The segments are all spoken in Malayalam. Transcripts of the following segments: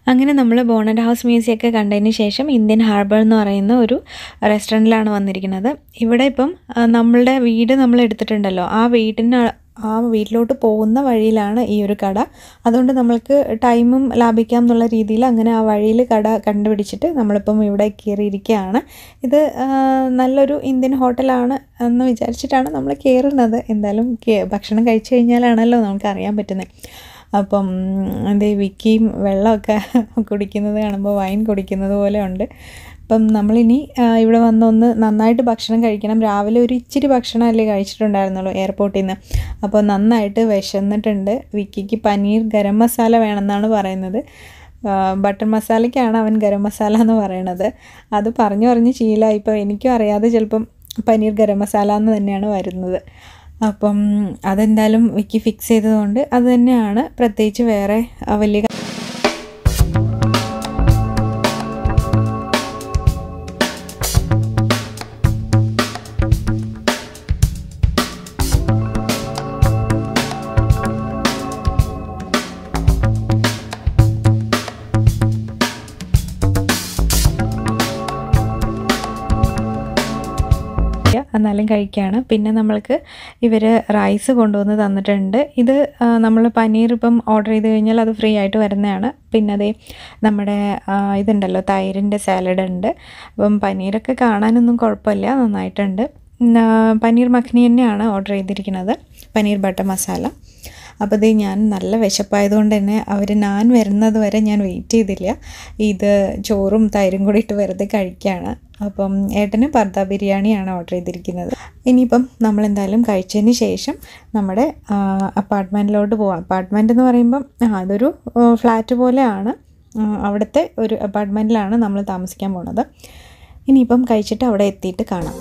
അങ്ങനെ നമ്മൾ ബോണറ്റ് ഹൗസ് മ്യൂസിയം ഒക്കെ കണ്ടതിന് ശേഷം ഇന്ത്യൻ ഹാർബർ എന്ന് പറയുന്ന ഒരു റെസ്റ്റോറൻറ്റിലാണ് വന്നിരിക്കുന്നത് ഇവിടെ ഇപ്പം ആ, നമ്മളുടെ വീട് നമ്മൾ എടുത്തിട്ടുണ്ടല്ലോ ആ വീടിന് ആ വീട്ടിലോട്ട് പോകുന്ന വഴിയിലാണ് ഈ ഒരു കട അതുകൊണ്ട് നമ്മൾക്ക് ടൈമും ലാഭിക്കാം എന്നുള്ള രീതിയിൽ അങ്ങനെ ആ വഴിയിൽ കട കണ്ടുപിടിച്ചിട്ട് നമ്മളിപ്പം ഇവിടെ കയറിയിരിക്കുകയാണ് ഇത് ആ, നല്ലൊരു ഇന്ത്യൻ ഹോട്ടലാണ് എന്ന് വിചാരിച്ചിട്ടാണ് നമ്മൾ കയറുന്നത് എന്തായാലും കേ- ഭക്ഷണം കഴിച്ചു കഴിഞ്ഞാലാണല്ലോ നമുക്ക് അറിയാൻ പറ്റുന്നത് അപ്പം എന്തേ വിക്കിയും വെള്ളമൊക്കെ കുടിക്കുന്നത് കാണുമ്പോൾ വൈൻ കുടിക്കുന്നത് പോലെ ഉണ്ട് അപ്പം നമ്മളിനി ആ, ഇവിടെ വന്നൊന്ന് നന്നായിട്ട് ഭക്ഷണം കഴിക്കണം രാവിലെ ഒരു ഇച്ചിരി ഭക്ഷണമല്ലേ കഴിച്ചിട്ടുണ്ടായിരുന്നുള്ളൂ എയർപോർട്ടിൽ നിന്ന് അപ്പോൾ നന്നായിട്ട് വിശന്നിട്ടുണ്ട് വിക്കിക്ക് പനീർ ഗരം മസാല വേണമെന്നാണ് പറയുന്നത് ആ, ബട്ടർ മസാലയ്ക്കാണ് അവൻ ഗരം മസാല എന്ന് പറയണത് അത് പറഞ്ഞു പറഞ്ഞ് ശീലമായി ഇപ്പോൾ എനിക്കും അറിയാതെ ചിലപ്പം പനീർ ഗരം മസാല എന്ന് തന്നെയാണ് വരുന്നത് അപ്പം അതെന്തായാലും വിക്കി ഫിക്സ് ചെയ്തതുകൊണ്ട് അത് തന്നെയാണ് പ്രത്യേകിച്ച് വേറെ ആ, വലിയ എന്നാലും കഴിക്കുകയാണ് പിന്നെ നമ്മൾക്ക് ഇവർ റൈസ് കൊണ്ടുവന്ന് തന്നിട്ടുണ്ട് ഇത് നമ്മൾ പനീർ ഇപ്പം ഓർഡർ ചെയ്ത് കഴിഞ്ഞാൽ അത് ഫ്രീ ആയിട്ട് വരുന്നതാണ് പിന്നെ അതേ നമ്മുടെ ആ, ഇതുണ്ടല്ലോ തൈരിൻ്റെ സാലഡ് ഉണ്ട് അപ്പം പനീരൊക്കെ കാണാനൊന്നും കുഴപ്പമില്ല നന്നായിട്ടുണ്ട് ഉം, ആ, പനീർ മഖ്നി തന്നെയാണ് ഓർഡർ ചെയ്തിരിക്കുന്നത് പനീർ ബട്ടർ മസാല അപ്പോൾ ഇത് ഞാൻ നല്ല വിശപ്പായതുകൊണ്ട് തന്നെ അവർ ഞാൻ വരുന്നത് വരെ ഞാൻ വെയിറ്റ് ചെയ്തില്ല ഇത് ചോറും തൈരും കൂടി ഇട്ട് വെറുതെ കഴിക്കുകയാണ് അപ്പം ഏട്ടന് പർദ ബിരിയാണിയാണ് ഓർഡർ ചെയ്തിരിക്കുന്നത് ഇനിയിപ്പം നമ്മൾ എന്തായാലും കഴിച്ചതിന് ശേഷം നമ്മുടെ അപ്പാർട്ട്മെൻറ്റിലോട്ട് പോവാം അപ്പാർട്ട്മെൻറ്റ് എന്ന് പറയുമ്പം ആ അതൊരു ഫ്ലാറ്റ് പോലെയാണ് ആ, അവിടുത്തെ ഒരു അപ്പാർട്ട്മെൻറ്റിലാണ് നമ്മൾ താമസിക്കാൻ പോണത് ഇനിയിപ്പം കഴിച്ചിട്ട് അവിടെ എത്തിയിട്ട് കാണാം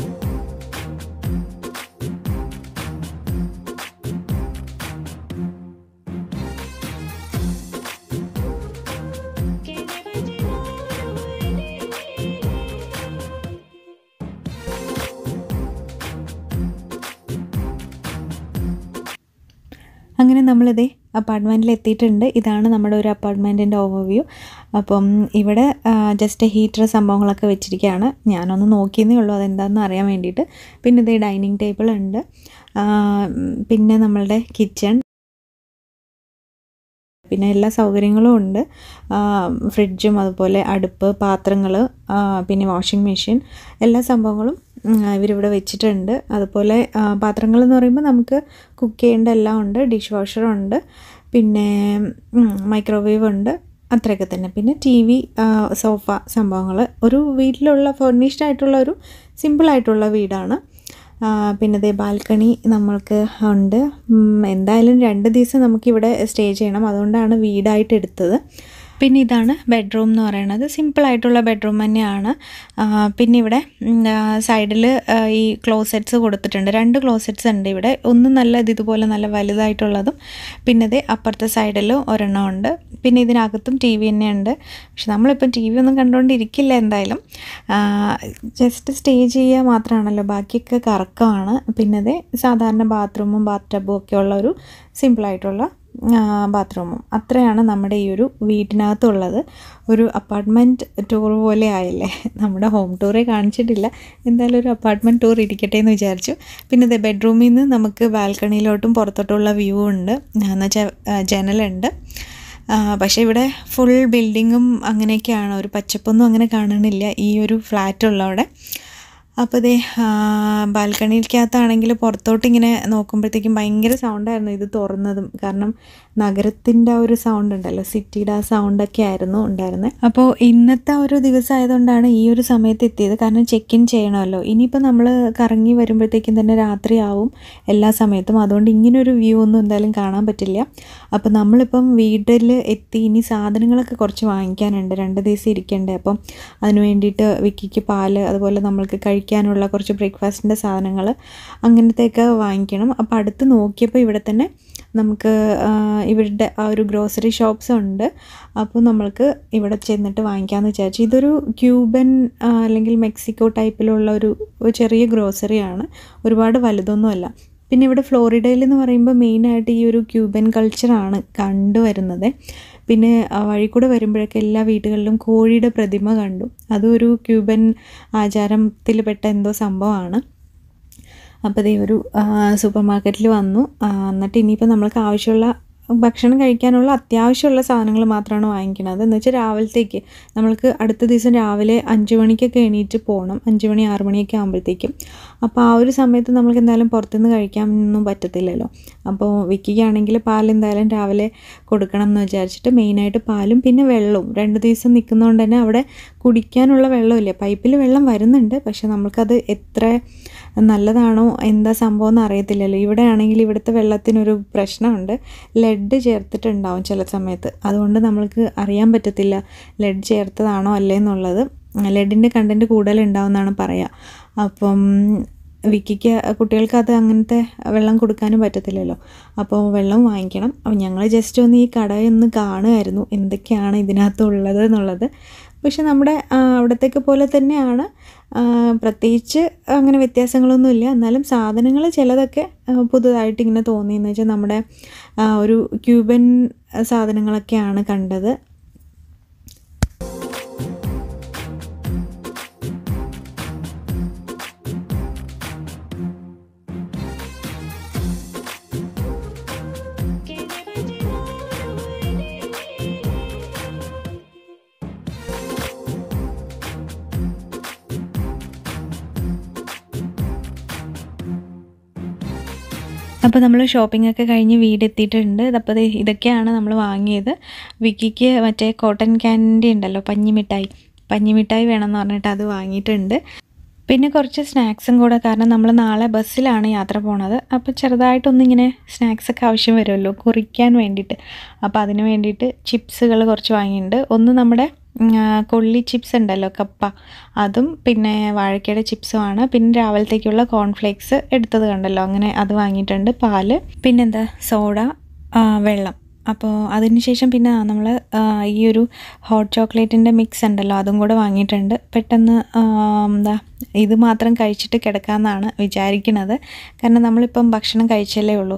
അങ്ങനെ നമ്മളിതേ അപ്പാർട്ട്മെൻറ്റിൽ എത്തിയിട്ടുണ്ട് ഇതാണ് നമ്മുടെ ഒരു അപ്പാർട്ട്മെൻറ്റിൻ്റെ ഓവർവ്യൂ അപ്പം ഇവിടെ ജസ്റ്റ് ഹീറ്റർ സംഭവങ്ങളൊക്കെ വെച്ചിരിക്കുകയാണ് ഞാനൊന്ന് നോക്കിയെന്നേ ഉള്ളൂ അതെന്താണെന്ന് അറിയാൻ വേണ്ടിയിട്ട് പിന്നെ ഇതേ ഡൈനിങ് ടേബിൾ ഉണ്ട് ആ, പിന്നെ നമ്മളുടെ കിച്ചൺ പിന്നെ എല്ലാ സൗകര്യങ്ങളും ഉണ്ട് ആ, ഫ്രിഡ്ജും അതുപോലെ അടുപ്പ് പാത്രങ്ങൾ പിന്നെ വാഷിംഗ് മെഷീൻ എല്ലാ സംഭവങ്ങളും ഉം, ഇവരിവിടെ വെച്ചിട്ടുണ്ട് അതുപോലെ ആ, പാത്രങ്ങൾ എന്ന് പറയുമ്പോൾ നമുക്ക് കുക്ക് ചെയ്യേണ്ട എല്ലാം ഉണ്ട് ഡിഷ് വാഷറുണ്ട് പിന്നെ മൈക്രോവേവ് ഉണ്ട് അത്രയൊക്കെ തന്നെ പിന്നെ ടി വി സോഫ സംഭവങ്ങൾ ഒരു വീട്ടിലുള്ള ഫർണിഷ്ഡ് ആയിട്ടുള്ള ഒരു സിമ്പിളായിട്ടുള്ള വീടാണ് ആ, പിന്നെ ദേ ബാൽക്കണി നമ്മൾക്ക് ഉണ്ട് ഉം, എന്തായാലും രണ്ട് ദിവസം നമുക്കിവിടെ സ്റ്റേ ചെയ്യണം അതുകൊണ്ടാണ് വീടായിട്ട് എടുത്തത് പിന്നെ ഇതാണ് ബെഡ്റൂം എന്ന് പറയുന്നത് സിമ്പിളായിട്ടുള്ള ബെഡ്റൂം തന്നെയാണ് ആ, പിന്നെ ഇവിടെ സൈഡിൽ ഈ ക്ലോസറ്റ്സ് കൊടുത്തിട്ടുണ്ട് രണ്ട് ക്ലോസറ്റ്സ് ഉണ്ട് ഇവിടെ ഒന്ന് നല്ല ഇത് ഇതുപോലെ നല്ല വലുതായിട്ടുള്ളതും പിന്നെ ഇത് അപ്പുറത്തെ സൈഡിലും ഒരെണ്ണം ഉണ്ട് പിന്നെ ഇതിനകത്തും ടി വി തന്നെയുണ്ട് പക്ഷെ നമ്മളിപ്പം ടി വി ഒന്നും കണ്ടുകൊണ്ടിരിക്കില്ല എന്തായാലും ജസ്റ്റ് സ്റ്റേ ചെയ്യുക മാത്രമാണല്ലോ ബാക്കിയൊക്കെ കറക്കമാണ് പിന്നെ ഇത് സാധാരണ ബാത്റൂമും ബാത്ത് ടബും ഒക്കെ ഉള്ള ഒരു സിമ്പിളായിട്ടുള്ള ബാത്റൂമും അത്രയാണ് നമ്മുടെ ഈ ഒരു വീട്ടിനകത്തുള്ളത് ഒരു അപ്പാർട്ട്മെൻറ്റ് ടൂർ പോലെ ആയില്ലേ നമ്മുടെ ഹോം ടൂറേ കാണിച്ചിട്ടില്ല എന്തായാലും ഒരു അപ്പാർട്ട്മെൻറ്റ് ടൂർ ഇരിക്കട്ടെ എന്ന് വിചാരിച്ചു പിന്നെ ഇത് ബെഡ്റൂമിൽ നിന്ന് നമുക്ക് ബാൽക്കണിയിലോട്ടും പുറത്തോട്ടുള്ള വ്യൂ ഉണ്ട് എന്ന് വെച്ചാൽ ജനലുണ്ട് ആ, പക്ഷേ ഇവിടെ ഫുൾ ബിൽഡിങ്ങും അങ്ങനെയൊക്കെയാണ് ഒരു പച്ചപ്പൊന്നും അങ്ങനെ കാണണില്ല ഈ ഒരു ഫ്ലാറ്റ് ഉള്ളവിടെ അപ്പോൾ ഇതേ ബാൽക്കണിക്കകത്താണെങ്കിൽ പുറത്തോട്ട് ഇങ്ങനെ നോക്കുമ്പോഴത്തേക്കും ഭയങ്കര സൗണ്ടായിരുന്നു ഇത് തുറന്നതും കാരണം നഗരത്തിൻ്റെ ആ ഒരു സൗണ്ട് ഉണ്ടല്ലോ സിറ്റിയുടെ ആ സൗണ്ടൊക്കെ ആയിരുന്നു ഉണ്ടായിരുന്നത് അപ്പോൾ ഇന്നത്തെ ആ ഒരു ദിവസം ആയതുകൊണ്ടാണ് ഈ ഒരു സമയത്ത് എത്തിയത് കാരണം ചെക്ക് ഇൻ ചെയ്യണമല്ലോ ഇനിയിപ്പോൾ നമ്മൾ കറങ്ങി വരുമ്പോഴത്തേക്കും തന്നെ രാത്രിയാവും എല്ലാ സമയത്തും അതുകൊണ്ട് ഇങ്ങനൊരു വ്യൂ ഒന്നും എന്തായാലും കാണാൻ പറ്റില്ല അപ്പോൾ നമ്മളിപ്പം വീട്ടിൽ എത്തി ഇനി സാധനങ്ങളൊക്കെ കുറച്ച് വാങ്ങിക്കാനുണ്ട് രണ്ട് ദിവസം ഇരിക്കണ്ടേ അപ്പം അതിന് വേണ്ടിയിട്ട് വിക്കിക്ക് പാല് അതുപോലെ നമ്മൾക്ക് കഴിക്കാനുള്ള കുറച്ച് ബ്രേക്ക്ഫാസ്റ്റിൻ്റെ സാധനങ്ങൾ അങ്ങനത്തെയൊക്കെ വാങ്ങിക്കണം അപ്പോൾ അടുത്ത് നോക്കിയപ്പോൾ ഇവിടെ തന്നെ നമുക്ക് ആ, ഇവരുടെ ആ ഒരു ഗ്രോസറി ഷോപ്സ് ഉണ്ട് അപ്പോൾ നമ്മൾക്ക് ഇവിടെ ചെന്നിട്ട് വാങ്ങിക്കാമെന്ന് വിചാരിച്ചു ഇതൊരു ക്യൂബൻ ആ, അല്ലെങ്കിൽ മെക്സിക്കോ ടൈപ്പിലുള്ള ഒരു ഒരു ചെറിയ ഗ്രോസറിയാണ് ഒരുപാട് വലുതൊന്നുമല്ല പിന്നെ ഇവിടെ ഫ്ലോറിഡയിൽ എന്ന് പറയുമ്പോൾ മെയിനായിട്ട് ഈ ഒരു ക്യൂബൻ കൾച്ചറാണ് കണ്ടുവരുന്നത് പിന്നെ ആ വഴി കൂടെ വരുമ്പോഴൊക്കെ എല്ലാ വീടുകളിലും കോഴിയുടെ പ്രതിമ കണ്ടു അതൊരു ക്യൂബൻ ആചാരത്തിൽ പെട്ട എന്തോ സംഭവമാണ് അപ്പോൾ ദേ ഒരു സൂപ്പർ മാർക്കറ്റിൽ വന്നു ആ, എന്നിട്ട് ഇനിയിപ്പോൾ നമ്മൾക്ക് ആവശ്യമുള്ള ഭക്ഷണം കഴിക്കാനുള്ള അത്യാവശ്യമുള്ള സാധനങ്ങൾ മാത്രമാണ് വാങ്ങിക്കുന്നത് എന്ന് വെച്ചാൽ രാവിലത്തേക്ക് നമ്മൾക്ക് അടുത്ത ദിവസം രാവിലെ അഞ്ച് മണിക്കൊക്കെ എണീറ്റ് പോകണം അഞ്ച് മണി ആറ് മണിയൊക്കെ ആകുമ്പോഴത്തേക്കും അപ്പോൾ ആ ഒരു സമയത്ത് നമ്മൾക്ക് എന്തായാലും പുറത്തുനിന്ന് കഴിക്കാനൊന്നും പറ്റത്തില്ലല്ലോ അപ്പോൾ വിക്കിക്കാണെങ്കിൽ പാൽ എന്തായാലും രാവിലെ കൊടുക്കണം എന്ന് വിചാരിച്ചിട്ട് മെയിനായിട്ട് പാലും പിന്നെ വെള്ളവും രണ്ട് ദിവസം നിൽക്കുന്നതുകൊണ്ട് തന്നെ അവിടെ കുടിക്കാനുള്ള വെള്ളമില്ല പൈപ്പിൽ വെള്ളം വരുന്നുണ്ട് പക്ഷെ നമ്മൾക്കത് എത്ര നല്ലതാണോ എന്താ സംഭവം എന്ന് അറിയത്തില്ലല്ലോ ഇവിടെ ആണെങ്കിൽ ഇവിടുത്തെ വെള്ളത്തിനൊരു പ്രശ്നമുണ്ട് ലെഡ് ചേർത്തിട്ടുണ്ടാവും ചില സമയത്ത് അതുകൊണ്ട് നമ്മൾക്ക് അറിയാൻ പറ്റത്തില്ല ലെഡ് ചേർത്തതാണോ അല്ലേ എന്നുള്ളത് ലെഡിൻ്റെ കണ്ടൻറ്റ് കൂടുതലുണ്ടാവുമെന്നാണ് പറയുക അപ്പം വിക്കിക്ക് കുട്ടികൾക്ക് അത് അങ്ങനത്തെ വെള്ളം കൊടുക്കാനും പറ്റത്തില്ലല്ലോ അപ്പോൾ വെള്ളം വാങ്ങിക്കണം അപ്പോൾ ഞങ്ങൾ ജസ്റ്റ് ഒന്ന് ഈ കടയൊന്ന് കാണുമായിരുന്നു എന്തൊക്കെയാണ് ഇതിനകത്തുള്ളത് എന്നുള്ളത് പക്ഷെ നമ്മുടെ ആ, അവിടത്തേക്ക് പോലെ തന്നെയാണ് ആ, പ്രത്യേകിച്ച് അങ്ങനെ വ്യത്യാസങ്ങളൊന്നുമില്ല എന്നാലും സാധനങ്ങൾ ചിലതൊക്കെ ആ, പുതുതായിട്ട് ഇങ്ങനെ തോന്നിയെന്ന് വെച്ചാൽ നമ്മുടെ ആ, ഒരു ക്യൂബൻ സാധനങ്ങളൊക്കെയാണ് കണ്ടത് അപ്പോൾ നമ്മൾ ഷോപ്പിംഗ് ഒക്കെ കഴിഞ്ഞ് വീടെത്തിയിട്ടുണ്ട് അപ്പോൾ ദേ ഇതൊക്കെയാണ് നമ്മൾ വാങ്ങിയത് വിക്കിക്ക് മറ്റേ കോട്ടൺ ക്യാൻഡി ഉണ്ടല്ലോ പഞ്ഞിമിഠായി പഞ്ഞിമിഠായി വേണമെന്ന് പറഞ്ഞിട്ട് അത് വാങ്ങിയിട്ടുണ്ട് പിന്നെ കുറച്ച് സ്നാക്സും കൂടെ കാരണം നമ്മൾ നാളെ ബസ്സിലാണ് യാത്ര പോണത് അപ്പോൾ ചെറുതായിട്ടൊന്നിങ്ങനെ സ്നാക്സൊക്കെ ആവശ്യം വരുമല്ലോ കുറിക്കാൻ വേണ്ടിയിട്ട് അപ്പോൾ അതിന് വേണ്ടിയിട്ട് ചിപ്സുകൾ കുറച്ച് വാങ്ങിയിട്ടുണ്ട് ഒന്ന് നമ്മുടെ ഉം, ആ, കൊള്ളി ചിപ്സ് ഉണ്ടല്ലോ കപ്പ അതും പിന്നെ വാഴക്കയുടെ ചിപ്സുമാണ് പിന്നെ രാവിലത്തേക്കുള്ള കോൺഫ്ലേക്സ് എടുത്തത് കണ്ടല്ലോ അങ്ങനെ അത് വാങ്ങിയിട്ടുണ്ട് പാല് പിന്നെന്താ സോഡ ആ, വെള്ളം അപ്പോൾ അതിന് ശേഷം പിന്നെ നമ്മൾ ഈ ഒരു ഹോട്ട് ചോക്ലേറ്റിൻ്റെ മിക്സ് ഉണ്ടല്ലോ അതും കൂടെ വാങ്ങിയിട്ടുണ്ട് പെട്ടെന്ന് ആ, എന്താ ഇത് മാത്രം കഴിച്ചിട്ട് കിടക്കാമെന്നാണ് വിചാരിക്കുന്നത് കാരണം നമ്മളിപ്പം ഭക്ഷണം കഴിച്ചല്ലേ ഉള്ളൂ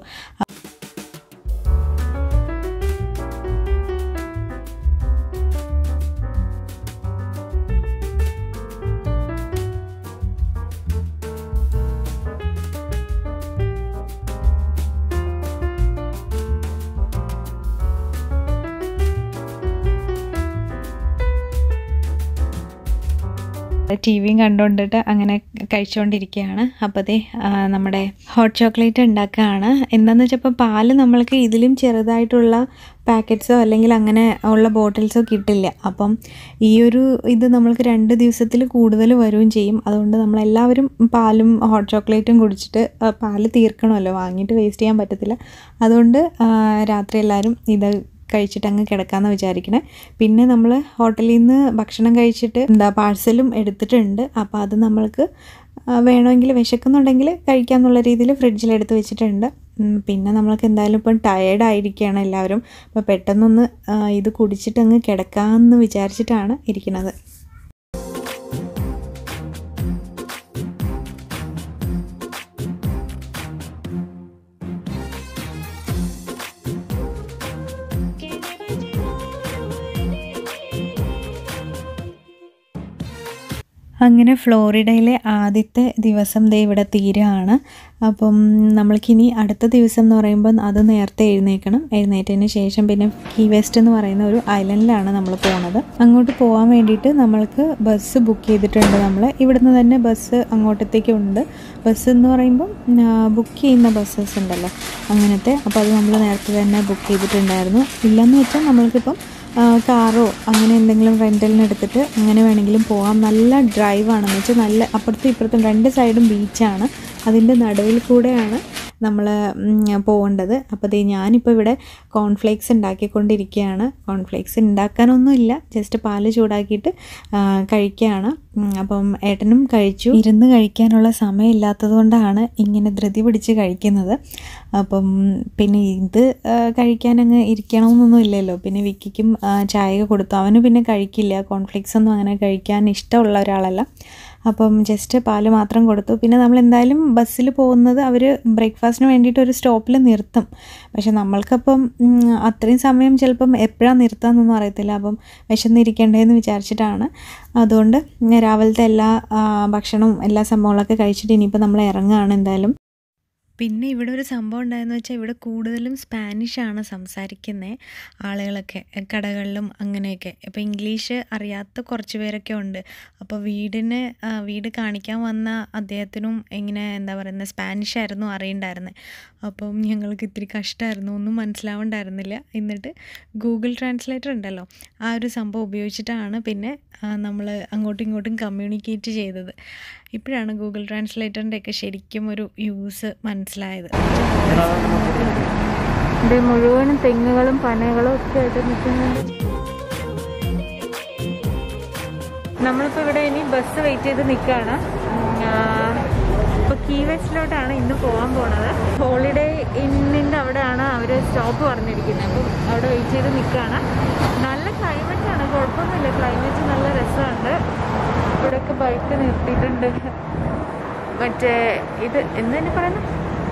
ടി വിയും കണ്ടുകൊണ്ടിട്ട് അങ്ങനെ കഴിച്ചുകൊണ്ടിരിക്കുകയാണ് അപ്പോൾ അതേ നമ്മുടെ ഹോട്ട് ചോക്ലേറ്റ് ഉണ്ടാക്കുകയാണ് എന്താണെന്ന് വെച്ചപ്പോൾ പാല് നമ്മൾക്ക് ഇതിലും ചെറുതായിട്ടുള്ള പാക്കറ്റ്സോ അല്ലെങ്കിൽ അങ്ങനെ ഉള്ള ബോട്ടിൽസോ കിട്ടില്ല അപ്പം ഈ ഒരു ഇത് നമ്മൾക്ക് രണ്ട് ദിവസത്തിൽ കൂടുതൽ വരികയും ചെയ്യും അതുകൊണ്ട് നമ്മളെല്ലാവരും പാലും ഹോട്ട് ചോക്ലേറ്റും കുടിച്ചിട്ട് ആ, പാല് തീർക്കണമല്ലോ വാങ്ങിയിട്ട് വേസ്റ്റ് ചെയ്യാൻ പറ്റത്തില്ല അതുകൊണ്ട് ആ, രാത്രി എല്ലാവരും ഇത് കഴിച്ചിട്ട് അങ്ങ് കിടക്കാമെന്ന് വിചാരിക്കണേ പിന്നെ നമ്മൾ ഹോട്ടലിൽ നിന്ന് ഭക്ഷണം കഴിച്ചിട്ട് എന്താ പാഴ്സലും എടുത്തിട്ടുണ്ട് അപ്പോൾ അത് നമ്മൾക്ക് ആ, വേണമെങ്കിൽ വിശക്കുന്നുണ്ടെങ്കിൽ കഴിക്കാമെന്നുള്ള രീതിയിൽ ഫ്രിഡ്ജിൽ എടുത്ത് വെച്ചിട്ടുണ്ട് ഉം, പിന്നെ നമ്മൾക്ക് എന്തായാലും ഇപ്പം ടയേർഡ് ആയിരിക്കുകയാണ് എല്ലാവരും അപ്പോൾ പെട്ടെന്നൊന്ന് ആ, ഇത് കുടിച്ചിട്ട് അങ്ങ് കിടക്കാമെന്ന് വിചാരിച്ചിട്ടാണ് ഇരിക്കുന്നത് അങ്ങനെ ഫ്ലോറിഡയിലെ ആദ്യത്തെ ദിവസം ദേ ഇവിടെ തീരുകയാണ് അപ്പം നമ്മൾക്കിനി അടുത്ത ദിവസം എന്ന് പറയുമ്പോൾ അത് നേരത്തെ എഴുന്നേൽക്കണം എഴുന്നേറ്റതിന് ശേഷം പിന്നെ കീ വെസ്റ്റ് എന്ന് പറയുന്ന ഒരു ഐലൻഡിലാണ് നമ്മൾ പോണത് അങ്ങോട്ട് പോകാൻ വേണ്ടിയിട്ട് നമ്മൾക്ക് ബസ് ബുക്ക് ചെയ്തിട്ടുണ്ട് നമ്മൾ ഇവിടുന്ന് തന്നെ ബസ് അങ്ങോട്ടത്തേക്കുണ്ട് ബസ് എന്ന് പറയുമ്പം ബുക്ക് ചെയ്യുന്ന ബസ്സസ് ഉണ്ടല്ലോ അങ്ങനത്തെ അപ്പോൾ അത് നമ്മൾ നേരത്തെ തന്നെ ബുക്ക് ചെയ്തിട്ടുണ്ടായിരുന്നു ഇല്ലെന്ന് വെച്ചാൽ നമ്മൾക്കിപ്പം ആ, കാറോ അങ്ങനെ എന്തെങ്കിലും റെൻ്റലിന് എടുത്തിട്ട് അങ്ങനെ വേണമെങ്കിലും പോകാം നല്ല ഡ്രൈവാണെന്ന് വെച്ചാൽ നല്ല അപ്പുറത്തും ഇപ്പുറത്തും രണ്ട് സൈഡും ബീച്ചാണ് അതിൻ്റെ നടുവിൽ കൂടെയാണ് നമ്മൾ പോകേണ്ടത് അപ്പോൾ ദേ ഞാനിപ്പോൾ ഇവിടെ കോൺഫ്ലേക്സ് ഉണ്ടാക്കിക്കൊണ്ടിരിക്കുകയാണ് കോൺഫ്ലേക്സ് ഉണ്ടാക്കാനൊന്നുമില്ല ജസ്റ്റ് പാല് ചൂടാക്കിയിട്ട് ആ, കഴിക്കുകയാണ് ഉം, അപ്പം ഏട്ടനും കഴിച്ചു ഇരുന്ന് കഴിക്കാനുള്ള സമയമില്ലാത്തത് കൊണ്ടാണ് ഇങ്ങനെ ധൃതി പിടിച്ച് കഴിക്കുന്നത് അപ്പം പിന്നെ ഇത് ആ, കഴിക്കാൻ അങ്ങ് ഇരിക്കണമെന്നൊന്നും ഇല്ലല്ലോ പിന്നെ വിക്കിക്കും ആ, ചായ കൊടുത്തു അവന് പിന്നെ കഴിക്കില്ല കോൺഫ്ലിക്സ് ഒന്നും അങ്ങനെ കഴിക്കാൻ ഇഷ്ടമുള്ള ഒരാളല്ല അപ്പം ജസ്റ്റ് പാല് മാത്രം കൊടുത്തു പിന്നെ നമ്മൾ എന്തായാലും ബസ്സിൽ പോകുന്നത് അവർ ബ്രേക്ക്ഫാസ്റ്റിന് വേണ്ടിയിട്ട് ഒരു സ്റ്റോപ്പിൽ നിർത്തും പക്ഷെ നമ്മൾക്കപ്പം ഉം, അത്രയും സമയം ചിലപ്പം എപ്പോഴാണ് നിർത്താമെന്നൊന്നും അറിയത്തില്ല അപ്പം വിശന്നിരിക്കേണ്ടതെന്ന് വിചാരിച്ചിട്ടാണ് അതുകൊണ്ട് രാവിലത്തെ എല്ലാ ആ, ഭക്ഷണവും എല്ലാ സംഭവങ്ങളൊക്കെ കഴിച്ചിട്ട് ഇനിയിപ്പോൾ നമ്മൾ ഇറങ്ങുകയാണ് എന്തായാലും പിന്നെ ഇവിടെ ഒരു സംഭവം ഉണ്ടായെന്ന് വെച്ചാൽ ഇവിടെ കൂടുതലും സ്പാനിഷാണ് സംസാരിക്കുന്നത് ആളുകളൊക്കെ കടകളിലും അങ്ങനെയൊക്കെ അപ്പോൾ ഇംഗ്ലീഷ് അറിയാത്ത കുറച്ച് പേരൊക്കെ ഉണ്ട് അപ്പോൾ വീടിന് ആ, വീട് കാണിക്കാൻ വന്ന അദ്ദേഹത്തിനും ഇങ്ങനെ എന്താ പറയുന്നത് സ്പാനിഷ് ആയിരുന്നു അറിയണ്ടായിരുന്നത് അപ്പം ഞങ്ങൾക്ക് ഇത്തിരി കഷ്ടമായിരുന്നു ഒന്നും മനസ്സിലാവണ്ടായിരുന്നില്ല എന്നിട്ട് ഗൂഗിൾ ട്രാൻസ്ലേറ്റർ ഉണ്ടല്ലോ ആ ഒരു സംഭവം ഉപയോഗിച്ചിട്ടാണ് പിന്നെ നമ്മൾ അങ്ങോട്ടും ഇങ്ങോട്ടും കമ്മ്യൂണിക്കേറ്റ് ചെയ്തത് ഇപ്പോഴാണ് ഗൂഗിൾ ട്രാൻസ്ലേറ്ററിൻ്റെ ഒക്കെ ശരിക്കും ഒരു യൂസ് മനസ്സിലായത് ഇത് മുഴുവനും തെങ്ങുകളും പനകളും ഒക്കെ ആയിട്ട് നിൽക്കുന്നുണ്ട് നമ്മളിപ്പോൾ ഇവിടെ ഇനി ബസ് വെയിറ്റ് ചെയ്ത് നിൽക്കുകയാണ് ഇപ്പോൾ കീ വെസ്റ്റിലോട്ടാണ് ഇന്ന് പോകാൻ പോണത് ഹോളിഡേ ഇന്നിൻ്റെ അവിടെയാണ് അവർ സ്റ്റോപ്പ് പറഞ്ഞിരിക്കുന്നത് അപ്പം അവിടെ വെയിറ്റ് ചെയ്ത് നിൽക്കുകയാണ് നല്ല ക്ലൈമറ്റ് ആണ് കുഴപ്പമൊന്നുമില്ല ക്ലൈമറ്റ് നല്ല രസമുണ്ട് ഇവിടെയൊക്കെ ബൈക്ക് നിർത്തിയിട്ടുണ്ട് മറ്റേ ഇത് എന്ന് തന്നെ പറയുന്നത്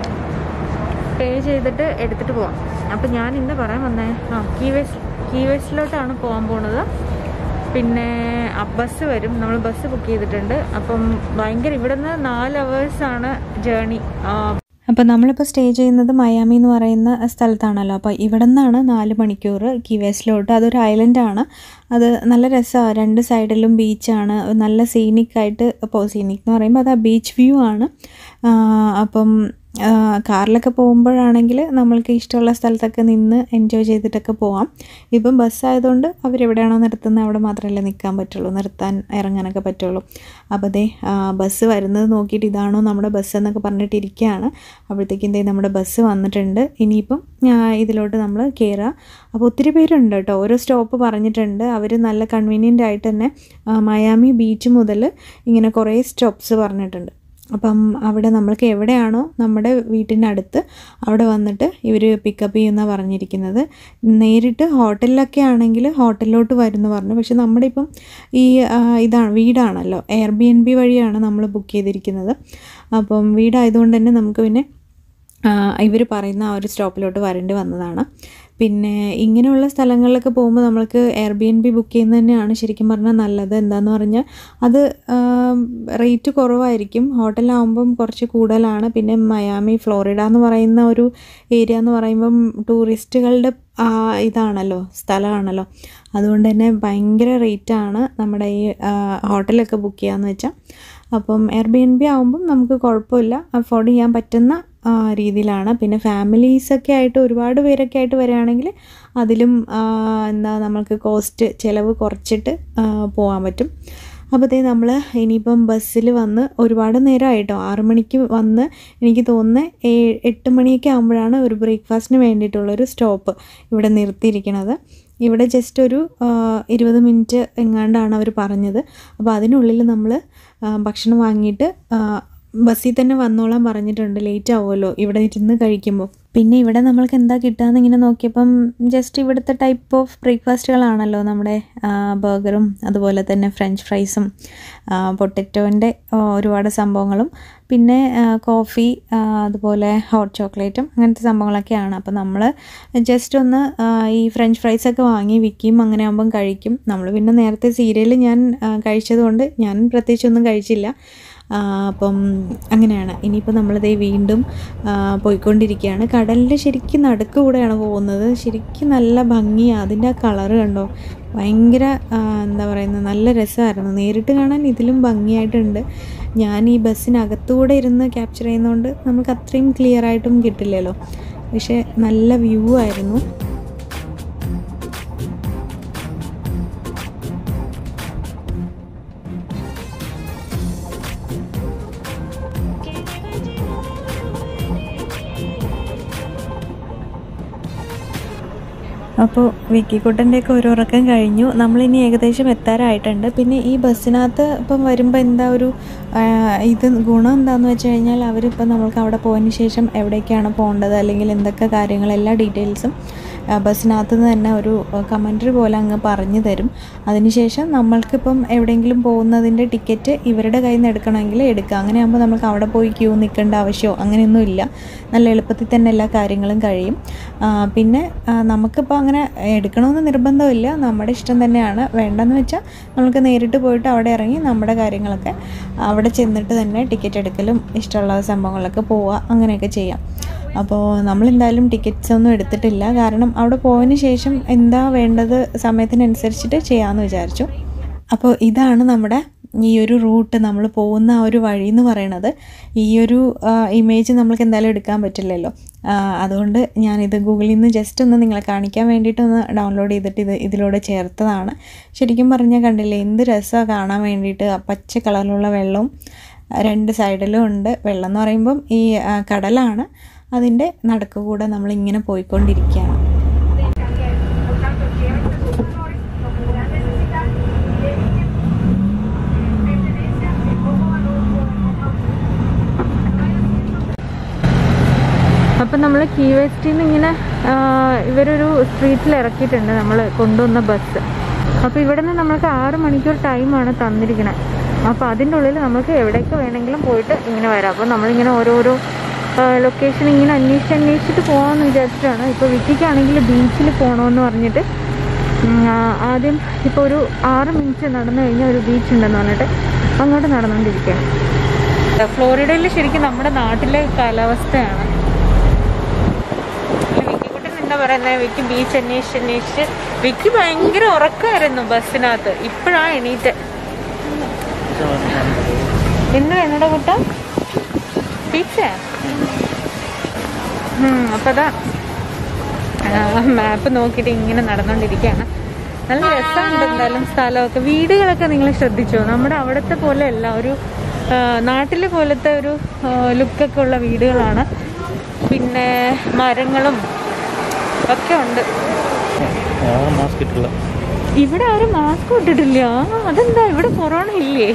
പേ ചെയ്തിട്ട് എടുത്തിട്ട് പോവാം അപ്പം ഞാൻ ഇന്ന് പറയാൻ വന്നേ ആ കീ വെസ്റ്റ് കീ വെസ്റ്റിലോട്ടാണ് പോകാൻ പോണത് പിന്നെ ബസ് വരും നമ്മൾ ബസ് ബുക്ക് ചെയ്തിട്ടുണ്ട് അപ്പം ഭയങ്കര ഇവിടുന്ന് നാല് അവേഴ്സാണ് ജേണി അപ്പോൾ നമ്മളിപ്പോൾ സ്റ്റേ ചെയ്യുന്നത് മയാമി എന്ന് പറയുന്ന സ്ഥലത്താണല്ലോ അപ്പോൾ ഇവിടെ നിന്നാണ് നാല് മണിക്കൂർ കീ വെസ്റ്റിലോട്ട് അതൊരു ഐലൻഡാണ് അത് നല്ല രസമാണ് രണ്ട് സൈഡിലും ബീച്ചാണ് നല്ല സീനിക് ആയിട്ട് ഇപ്പോൾ സീനിക് എന്ന് പറയുമ്പോൾ അത് ആ ബീച്ച് വ്യൂ ആണ് ആ, അപ്പം ആ, കാറിലൊക്കെ പോകുമ്പോഴാണെങ്കിൽ നമ്മൾക്ക് ഇഷ്ടമുള്ള സ്ഥലത്തൊക്കെ നിന്ന് എൻജോയ് ചെയ്തിട്ടൊക്കെ പോവാം ഇപ്പം ബസ്സായതുകൊണ്ട് അവരെവിടെയാണോ നിർത്തുന്നത് അവിടെ മാത്രമല്ലേ നിൽക്കാൻ പറ്റുള്ളൂ നിർത്താൻ ഇറങ്ങാനൊക്കെ പറ്റുള്ളൂ അപ്പോൾ ദേ ആ, ബസ് വരുന്നത് നോക്കിയിട്ട് ഇതാണോ നമ്മുടെ ബസ് എന്നൊക്കെ പറഞ്ഞിട്ട് ഇരിക്കുകയാണ് അപ്പോഴത്തേക്കും ദേ നമ്മുടെ ബസ് വന്നിട്ടുണ്ട് ഇനിയിപ്പം ആ, ഇതിലോട്ട് നമ്മൾ കയറുക അപ്പോൾ ഒത്തിരി പേരുണ്ട് കേട്ടോ ഓരോ സ്റ്റോപ്പ് പറഞ്ഞിട്ടുണ്ട് അവർ നല്ല കൺവീനിയൻ്റ് ആയിട്ട് തന്നെ ആ, മയാമി ബീച്ച് മുതൽ ഇങ്ങനെ കുറേ സ്റ്റോപ്സ് പറഞ്ഞിട്ടുണ്ട് അപ്പം അവിടെ നമ്മൾക്ക് എവിടെയാണോ നമ്മുടെ വീട്ടിൻ്റെ അടുത്ത് അവിടെ വന്നിട്ട് ഇവർ പിക്കപ്പ് ചെയ്യുന്ന പറഞ്ഞിരിക്കുന്നത് നേരിട്ട് ഹോട്ടലിലൊക്കെ ആണെങ്കിൽ ഹോട്ടലിലോട്ട് വരുമെന്ന് പറഞ്ഞു പക്ഷെ നമ്മുടെ ഇപ്പം ഈ ആ, ഇതാണ് വീടാണല്ലോ എയർ ബി എൻ ബി വഴിയാണ് നമ്മൾ ബുക്ക് ചെയ്തിരിക്കുന്നത് അപ്പം വീടായതുകൊണ്ട് തന്നെ നമുക്ക് പിന്നെ ഇവർ പറയുന്ന ആ ഒരു സ്റ്റോപ്പിലോട്ട് വരേണ്ടി വന്നതാണ് പിന്നെ ഇങ്ങനെയുള്ള സ്ഥലങ്ങളിലൊക്കെ പോകുമ്പോൾ നമ്മൾക്ക് air B N B book ചെയ്യുന്നത് തന്നെയാണ് ശരിക്കും പറഞ്ഞാൽ നല്ലത് എന്താന്ന് പറഞ്ഞാൽ അത് റേറ്റ് കുറവായിരിക്കും ഹോട്ടലാകുമ്പം കുറച്ച് കൂടുതലാണ് പിന്നെ മയാമി ഫ്ലോറിഡ എന്ന് പറയുന്ന ഒരു ഏരിയ എന്ന് പറയുമ്പം ടൂറിസ്റ്റുകളുടെ ആ, ഇതാണല്ലോ സ്ഥലമാണല്ലോ അതുകൊണ്ട് തന്നെ ഭയങ്കര റേറ്റാണ് നമ്മുടെ ഈ ആ, ഹോട്ടലൊക്കെ ബുക്ക് ചെയ്യാന്ന് വെച്ചാൽ അപ്പം എയർ ബി എൻ ബി ആകുമ്പം നമുക്ക് കുഴപ്പമില്ല അഫോർഡ് ചെയ്യാൻ പറ്റുന്ന ആ, രീതിയിലാണ് പിന്നെ ഫാമിലീസൊക്കെ ആയിട്ട് ഒരുപാട് പേരൊക്കെ ആയിട്ട് വരികയാണെങ്കിൽ അതിലും ആ, എന്താ നമ്മൾക്ക് കോസ്റ്റ് ചിലവ് കുറച്ചിട്ട് ആ, പോകാൻ പറ്റും അപ്പോഴത്തേ നമ്മൾ ഇനിയിപ്പം ബസ്സിൽ വന്ന് ഒരുപാട് നേരമായിട്ടോ ആറ് മണിക്ക് വന്ന് എനിക്ക് തോന്നുന്നത് ഏ എട്ട് മണിയൊക്കെ ആകുമ്പോഴാണ് ഒരു ബ്രേക്ക്ഫാസ്റ്റിന് വേണ്ടിയിട്ടുള്ളൊരു സ്റ്റോപ്പ് ഇവിടെ നിർത്തിയിരിക്കുന്നത് ഇവിടെ ജസ്റ്റ് ഒരു ആ, ഇരുപത് മിനിറ്റ് എങ്ങാണ്ടാണ് അവർ പറഞ്ഞത് അപ്പോൾ അതിനുള്ളിൽ നമ്മൾ ഭക്ഷണം വാങ്ങിയിട്ട് ആ, ബസ്സിൽ തന്നെ വന്നോളാൻ പറഞ്ഞിട്ടുണ്ട് ലേറ്റ് ആവുമല്ലോ ഇവിടെ ഇരുന്ന് കഴിക്കുമ്പോൾ പിന്നെ ഇവിടെ നമ്മൾക്ക് എന്താ കിട്ടുകയെന്ന് ഇങ്ങനെ നോക്കിയപ്പം ജസ്റ്റ് ഇവിടുത്തെ ടൈപ്പ് ഓഫ് ബ്രേക്ക്ഫാസ്റ്റുകളാണല്ലോ നമ്മുടെ ബർഗറും അതുപോലെ തന്നെ ഫ്രഞ്ച് ഫ്രൈസും പൊട്ടറ്റോൻ്റെ ഒരുപാട് സംഭവങ്ങളും പിന്നെ ആ, കോഫി ആ, അതുപോലെ ഹോട്ട് ചോക്ലേറ്റും അങ്ങനത്തെ സംഭവങ്ങളൊക്കെയാണ് അപ്പോൾ നമ്മൾ ജസ്റ്റ് ഒന്ന് ആ, ഈ ഫ്രഞ്ച് ഫ്രൈസൊക്കെ വാങ്ങി വിൽക്കും അങ്ങനെ ആകുമ്പം കഴിക്കും നമ്മൾ പിന്നെ നേരത്തെ സീരിയൽ ഞാൻ ആ, കഴിച്ചതുകൊണ്ട് ഞാൻ പ്രത്യേകിച്ചൊന്നും കഴിച്ചില്ല ആ, അപ്പം അങ്ങനെയാണ് ഇനിയിപ്പോൾ നമ്മളിതേ വീണ്ടും ആ, പോയിക്കൊണ്ടിരിക്കുകയാണ് കടലിൻ്റെ ശരിക്കും നടുക്ക് കൂടെയാണ് പോകുന്നത് ശരിക്കും നല്ല ഭംഗിയാണ് അതിൻ്റെ ആ കളറ് കണ്ടോ ഭയങ്കര ആ, എന്താ പറയുന്നത് നല്ല രസമായിരുന്നു നേരിട്ട് കാണാൻ ഇതിലും ഭംഗിയായിട്ടുണ്ട് ഞാൻ ഈ ബസ്സിനകത്തുകൂടെ ഇരുന്ന് ക്യാപ്ചർ ചെയ്യുന്നതുകൊണ്ട് നമുക്ക് അത്രയും ക്ലിയർ ആയിട്ടും കിട്ടില്ലല്ലോ പക്ഷേ നല്ല വ്യൂ ആയിരുന്നു അപ്പോൾ വിക്കിക്കുട്ടൻ്റെയൊക്കെ ഒരു ഉറക്കം കഴിഞ്ഞു നമ്മളിനി ഏകദേശം എത്താറായിട്ടുണ്ട് പിന്നെ ഈ ബസ്സിനകത്ത് ഇപ്പം വരുമ്പോൾ എന്താ ഒരു ആ, ഇത് ഗുണം എന്താണെന്ന് വെച്ച് കഴിഞ്ഞാൽ അവരിപ്പം നമ്മൾക്ക് അവിടെ പോയതിന് ശേഷം എവിടേക്കാണ് പോകേണ്ടത് അല്ലെങ്കിൽ എന്തൊക്കെ കാര്യങ്ങൾ എല്ലാ ഡീറ്റെയിൽസും ആ, ബസ്സിനകത്ത് നിന്ന് തന്നെ ഒരു കമൻട്രി പോലെ അങ്ങ് പറഞ്ഞു തരും അതിനുശേഷം നമ്മൾക്കിപ്പം എവിടെയെങ്കിലും പോകുന്നതിൻ്റെ ടിക്കറ്റ് ഇവരുടെ കയ്യിൽ നിന്ന് എടുക്കണമെങ്കിൽ എടുക്കാം അങ്ങനെയാകുമ്പോൾ നമുക്ക് അവിടെ പോയി ക്യൂ നിൽക്കേണ്ട ആവശ്യമോ അങ്ങനെയൊന്നും ഇല്ല നല്ല എളുപ്പത്തിൽ തന്നെ എല്ലാ കാര്യങ്ങളും കഴിയും ആ, പിന്നെ ആ, നമുക്കിപ്പോൾ അങ്ങനെ എടുക്കണമെന്ന് നിർബന്ധമില്ല നമ്മുടെ ഇഷ്ടം തന്നെയാണ് വേണ്ടെന്ന് വെച്ചാൽ നമുക്ക് നേരിട്ട് പോയിട്ട് അവിടെ ഇറങ്ങി നമ്മുടെ കാര്യങ്ങളൊക്കെ അവിടെ ചെന്നിട്ട് തന്നെ ടിക്കറ്റ് എടുക്കലും ഇഷ്ടമുള്ള സംഭവങ്ങളൊക്കെ പോവുക അങ്ങനെയൊക്കെ ചെയ്യാം അപ്പോൾ നമ്മളെന്തായാലും ടിക്കറ്റ്സ് ഒന്നും എടുത്തിട്ടില്ല കാരണം അവിടെ പോയതിന് ശേഷം എന്താ വേണ്ടത് സമയത്തിനനുസരിച്ചിട്ട് ചെയ്യാമെന്ന് വിചാരിച്ചു അപ്പോൾ ഇതാണ് നമ്മുടെ ഈ ഒരു റൂട്ട് നമ്മൾ പോകുന്ന ആ ഒരു വഴി എന്ന് പറയണത് ഈ ഒരു ഇമേജ് നമ്മൾക്ക് എന്തായാലും എടുക്കാൻ പറ്റില്ലല്ലോ ആ, അതുകൊണ്ട് ഞാനിത് ഗൂഗിളിൽ നിന്ന് ജസ്റ്റ് ഒന്ന് നിങ്ങളെ കാണിക്കാൻ വേണ്ടിയിട്ടൊന്ന് ഡൗൺലോഡ് ചെയ്തിട്ട് ഇത് ഇതിലൂടെ ചേർത്തതാണ് ശരിക്കും പറഞ്ഞാൽ കണ്ടില്ലേ എന്ത് രസമാണ് കാണാൻ വേണ്ടിയിട്ട് ആ പച്ച കളറിലുള്ള വെള്ളവും രണ്ട് സൈഡിലും ഉണ്ട് വെള്ളം എന്ന് പറയുമ്പം ഈ ആ, കടലാണ് അതിൻ്റെ നടുക്ക് കൂടെ നമ്മളിങ്ങനെ പോയിക്കൊണ്ടിരിക്കുകയാണ് അപ്പം നമ്മൾ കീ വെസ്റ്റിൽ നിന്ന് ഇങ്ങനെ ആ, ഇവരൊരു സ്ട്രീറ്റിൽ ഇറക്കിയിട്ടുണ്ട് നമ്മൾ കൊണ്ടുവന്ന ബസ് അപ്പോൾ ഇവിടെ നിന്ന് നമ്മൾക്ക് ആറ് മണിക്കൂർ ടൈമാണ് തന്നിരിക്കുന്നത് അപ്പോൾ അതിൻ്റെ ഉള്ളിൽ നമുക്ക് എവിടേക്ക് വേണമെങ്കിലും പോയിട്ട് ഇങ്ങനെ വരാം അപ്പോൾ നമ്മളിങ്ങനെ ഓരോരോ ലൊക്കേഷൻ ഇങ്ങനെ അന്വേഷിച്ച് അന്വേഷിച്ചിട്ട് പോകാമെന്ന് വിചാരിച്ചിട്ടാണ് ഇപ്പോൾ വിക്കിക്കാണെങ്കിൽ ബീച്ചിൽ പോകണമെന്ന് പറഞ്ഞിട്ട് ഉം, ആ, ആദ്യം ഇപ്പോൾ ഒരു ആറ് മിനിറ്റ് നടന്നു കഴിഞ്ഞാൽ ഒരു ബീച്ച് ഉണ്ടെന്ന് പറഞ്ഞിട്ട് അങ്ങോട്ട് നടന്നുകൊണ്ടിരിക്കുകയാണ് ഫ്ലോറിഡയിൽ ശരിക്കും നമ്മുടെ നാട്ടിലെ കാലാവസ്ഥയാണ് വിക്കിക്കുട്ടൻ എന്താ പറയുന്നത് വിക്കി ബീച്ച് അന്വേഷിച്ച് അന്വേഷിച്ച് വിക്കി ഭയങ്കര ഉറക്കമായിരുന്നു ബസ്സിനകത്ത് ഇപ്പോഴാ എണീറ്റ് ഇന്ന് എന്നോട് കുട്ട പീച്ച അപ്പൊ അതാ മാപ്പ് നോക്കിയിട്ട് ഇങ്ങനെ നടന്നുകൊണ്ടിരിക്കുകയാണ് നല്ല രസമുണ്ട് എന്തായാലും സ്ഥലമൊക്കെ വീടുകളൊക്കെ നിങ്ങൾ ശ്രദ്ധിച്ചോ നമ്മുടെ അവിടുത്തെ പോലെ അല്ല ഒരു ആ, നാട്ടിലെ പോലത്തെ ഒരു ലുക്കൊക്കെ ഉള്ള വീടുകളാണ് പിന്നെ മരങ്ങളും ഒക്കെ ഉണ്ട് മാസ്ക് ഇട്ടില്ല ഇവിടെ ആരും മാസ്ക് ഇട്ടിട്ടില്ല ആ, അതെന്താ ഇവിടെ കൊറോണ ഇല്ലേ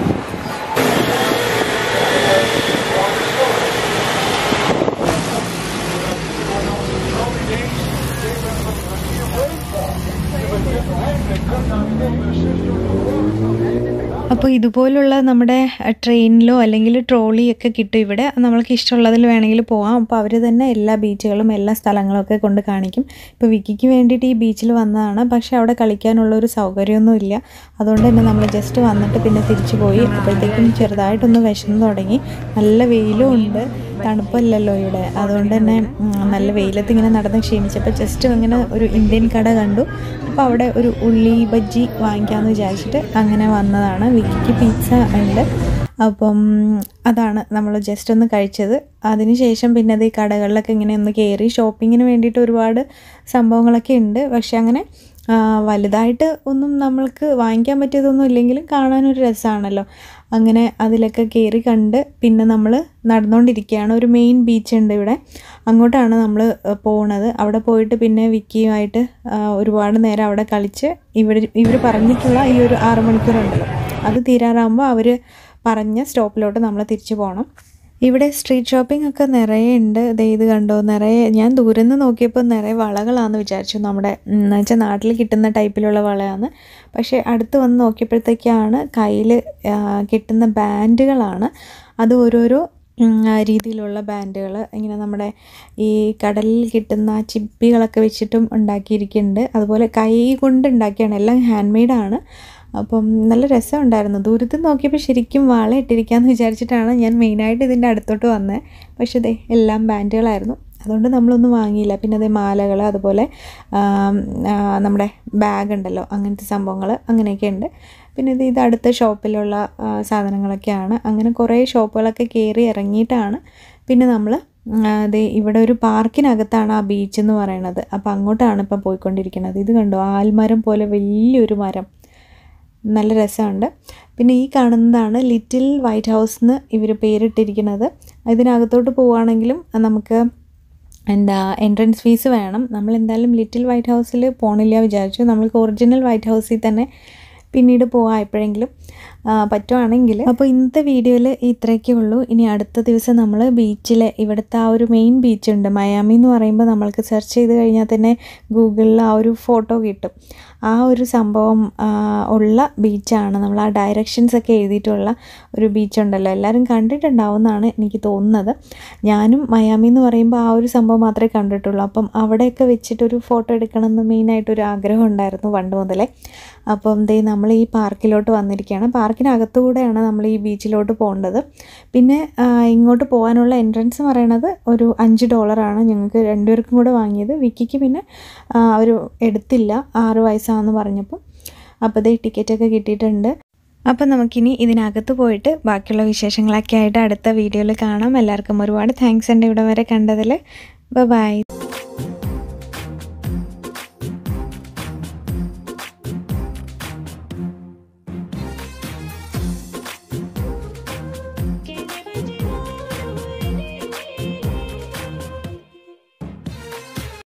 അപ്പോൾ ഇതുപോലുള്ള നമ്മുടെ ട്രെയിനിലോ അല്ലെങ്കിൽ ട്രോളിയൊക്കെ കിട്ടും ഇവിടെ നമ്മൾക്ക് ഇഷ്ടമുള്ളതിൽ വേണമെങ്കിൽ പോവാം അപ്പോൾ അവർ തന്നെ എല്ലാ ബീച്ചുകളും എല്ലാ സ്ഥലങ്ങളും ഒക്കെ കൊണ്ട് കാണിക്കും ഇപ്പോൾ വിക്കിക്ക് വേണ്ടിയിട്ട് ഈ ബീച്ചിൽ വന്നതാണ് പക്ഷേ അവിടെ കളിക്കാനുള്ള ഒരു സൗകര്യമൊന്നും ഇല്ല അതുകൊണ്ട് തന്നെ നമ്മൾ ജസ്റ്റ് വന്നിട്ട് പിന്നെ തിരിച്ചു പോയി അപ്പോഴത്തേക്കും ചെറുതായിട്ടൊന്ന് വിശന്ന് തുടങ്ങി നല്ല വെയിലും ഉണ്ട് തണുപ്പല്ലല്ലോ ഇവിടെ അതുകൊണ്ട് തന്നെ ഉം, നല്ല വെയിലത്ത് ഇങ്ങനെ നടന്ന് ക്ഷീണിച്ചപ്പോൾ ജസ്റ്റ് ഇങ്ങനെ ഒരു ഇന്ത്യൻ കട കണ്ടു അപ്പോൾ അവിടെ ഒരു ഉള്ളി ബജ്ജി വാങ്ങിക്കാമെന്ന് വിചാരിച്ചിട്ട് അങ്ങനെ വന്നതാണ് വിക്കിക്ക് പിസ്സ ഉണ്ട് അപ്പം അതാണ് നമ്മൾ ജസ്റ്റ് ഒന്ന് കഴിച്ചത് അതിനുശേഷം പിന്നെ അത് ഈ കടകളിലൊക്കെ ഇങ്ങനെ ഒന്ന് കയറി ഷോപ്പിങ്ങിന് വേണ്ടിയിട്ട് ഒരുപാട് സംഭവങ്ങളൊക്കെ ഉണ്ട് പക്ഷെ അങ്ങനെ ആ, വലുതായിട്ട് ഒന്നും നമ്മൾക്ക് വാങ്ങിക്കാൻ പറ്റിയതൊന്നും ഇല്ലെങ്കിലും കാണാനൊരു രസമാണല്ലോ അങ്ങനെ അതിലൊക്കെ കയറി കണ്ട് പിന്നെ നമ്മൾ നടന്നുകൊണ്ടിരിക്കുകയാണ് ഒരു മെയിൻ ബീച്ച് ഉണ്ട് ഇവിടെ അങ്ങോട്ടാണ് നമ്മൾ പോണത് അവിടെ പോയിട്ട് പിന്നെ വിക്കിയുമായിട്ട് ആ, ഒരുപാട് നേരം അവിടെ കളിച്ച് ഇവർ ഇവർ പറഞ്ഞിട്ടുള്ള ഈ ഒരു ആറ് മണിക്കൂറുണ്ടല്ലോ അത് തീരാറാകുമ്പോൾ അവർ പറഞ്ഞ സ്റ്റോപ്പിലോട്ട് നമ്മൾ തിരിച്ചു പോകണം ഇവിടെ സ്ട്രീറ്റ് ഷോപ്പിംഗ് ഒക്കെ നിറയെ ഉണ്ട് ദേ ഇത് കണ്ടോ നിറയെ ഞാൻ ദൂരെ നിന്ന് നോക്കിയപ്പോൾ നിറയെ വളകളാണെന്ന് വിചാരിച്ചു നമ്മുടെ എന്ന് വെച്ചാൽ നാട്ടിൽ കിട്ടുന്ന ടൈപ്പിലുള്ള വളയാണ് പക്ഷേ അടുത്ത് വന്ന് നോക്കിയപ്പോഴത്തേക്കാണ് കയ്യിൽ കിട്ടുന്ന ബാൻഡുകളാണ് അത് ഓരോരോ ഉം, ആ, രീതിയിലുള്ള ബാൻഡുകൾ ഇങ്ങനെ നമ്മുടെ ഈ കടലിൽ കിട്ടുന്ന ചിപ്പികളൊക്കെ വെച്ചിട്ടും ഉണ്ടാക്കിയിരിക്കുന്നുണ്ട് അതുപോലെ കൈ കൊണ്ട് ഉണ്ടാക്കിയാണ് എല്ലാം ഹാൻഡ് മെയ്ഡാണ് അപ്പം നല്ല രസമുണ്ടായിരുന്നു ദൂരത്ത് നോക്കിയപ്പോൾ ശരിക്കും വാള ഇട്ടിരിക്കാമെന്ന് വിചാരിച്ചിട്ടാണ് ഞാൻ മെയിനായിട്ട് ഇതിൻ്റെ അടുത്തോട്ട് വന്നത് പക്ഷേ ദേ എല്ലാം ബാൻഡുകളായിരുന്നു അതുകൊണ്ട് നമ്മളൊന്നും വാങ്ങിയില്ല പിന്നെ അതേ മാലകൾ അതുപോലെ ആം, ആ, നമ്മുടെ ബാഗ് ഉണ്ടല്ലോ അങ്ങനത്തെ സംഭവങ്ങൾ അങ്ങനെയൊക്കെ ഉണ്ട് പിന്നെ ഇത് ഇത് അടുത്ത ഷോപ്പിലുള്ള ആ, സാധനങ്ങളൊക്കെയാണ് അങ്ങനെ കുറേ ഷോപ്പുകളൊക്കെ കയറി ഇറങ്ങിയിട്ടാണ് പിന്നെ നമ്മൾ അതെ ഇവിടെ ഒരു പാർക്കിനകത്താണ് ആ ബീച്ച് എന്ന് പറയുന്നത് അപ്പോൾ അങ്ങോട്ടാണ് ഇപ്പം പോയിക്കൊണ്ടിരിക്കുന്നത് ഇത് കണ്ടോ ആൽമരം പോലെ വലിയൊരു മരം നല്ല രസമുണ്ട് പിന്നെ ഈ കാണുന്നതാണ് ലിറ്റിൽ വൈറ്റ് ഹൗസ് എന്ന് ഇവർ പേരിട്ടിരിക്കുന്നത് ഇതിനകത്തോട്ട് പോവുകയാണെങ്കിലും നമുക്ക് എന്താ എൻട്രൻസ് ഫീസ് വേണം നമ്മൾ എന്തായാലും ലിറ്റിൽ വൈറ്റ് ഹൗസിൽ പോണില്ല വിചാരിച്ചു നമ്മൾക്ക് ഒറിജിനൽ വൈറ്റ് ഹൗസിൽ തന്നെ പിന്നീട് പോവാം എപ്പോഴെങ്കിലും ആ, പറ്റുവാണെങ്കിൽ അപ്പോൾ ഇന്നത്തെ വീഡിയോയിൽ ഇത്രയൊക്കെ ഉള്ളൂ ഇനി അടുത്ത ദിവസം നമ്മൾ ബീച്ചിലെ ഇവിടുത്തെ ആ ഒരു മെയിൻ ബീച്ചുണ്ട് മയാമി എന്ന് പറയുമ്പോൾ നമ്മൾക്ക് സെർച്ച് ചെയ്ത് കഴിഞ്ഞാൽ തന്നെ ഗൂഗിളിൽ ആ ഒരു ഫോട്ടോ കിട്ടും ആ ഒരു സംഭവം ആ, ഉള്ള ബീച്ചാണ് നമ്മൾ ആ ഡയറക്ഷൻസ് ഒക്കെ എഴുതിയിട്ടുള്ള ഒരു ബീച്ചുണ്ടല്ലോ എല്ലാവരും കണ്ടിട്ടുണ്ടാവും എന്നാണ് എനിക്ക് തോന്നുന്നത് ഞാനും മയാമി എന്ന് പറയുമ്പോൾ ആ ഒരു സംഭവം മാത്രമേ കണ്ടിട്ടുള്ളൂ അപ്പം അവിടെയൊക്കെ വെച്ചിട്ടൊരു ഫോട്ടോ എടുക്കണം എന്ന് മെയിനായിട്ടൊരു ആഗ്രഹം ഉണ്ടായിരുന്നു പണ്ട് മുതലേ അപ്പം ദേ നമ്മൾ ഈ പാർക്കിലോട്ട് വന്നിരിക്കുകയാണ് പാർക്കിനകത്തുകൂടെയാണ് നമ്മൾ ഈ ബീച്ചിലോട്ട് പോകേണ്ടത് പിന്നെ ആ, ഇങ്ങോട്ട് പോകാനുള്ള എൻട്രൻസ് പറയണത് ഒരു അഞ്ച് ഡോളറാണ് ഞങ്ങൾക്ക് രണ്ടുപേർക്കും കൂടെ വാങ്ങിയത് വിക്കിക്ക് പിന്നെ അവർ എടുത്തില്ല ആറ് വയസ്സാണെന്ന് പറഞ്ഞപ്പോൾ അപ്പോൾ ദേ ടിക്കറ്റൊക്കെ കിട്ടിയിട്ടുണ്ട് അപ്പം നമുക്കിനി ഇതിനകത്ത് പോയിട്ട് ബാക്കിയുള്ള വിശേഷങ്ങളൊക്കെ ആയിട്ട് അടുത്ത വീഡിയോയിൽ കാണാം എല്ലാവർക്കും ഒരുപാട് താങ്ക്സ് ഉണ്ട് ഇവിടെ വരെ കണ്ടതിൽ ബൈ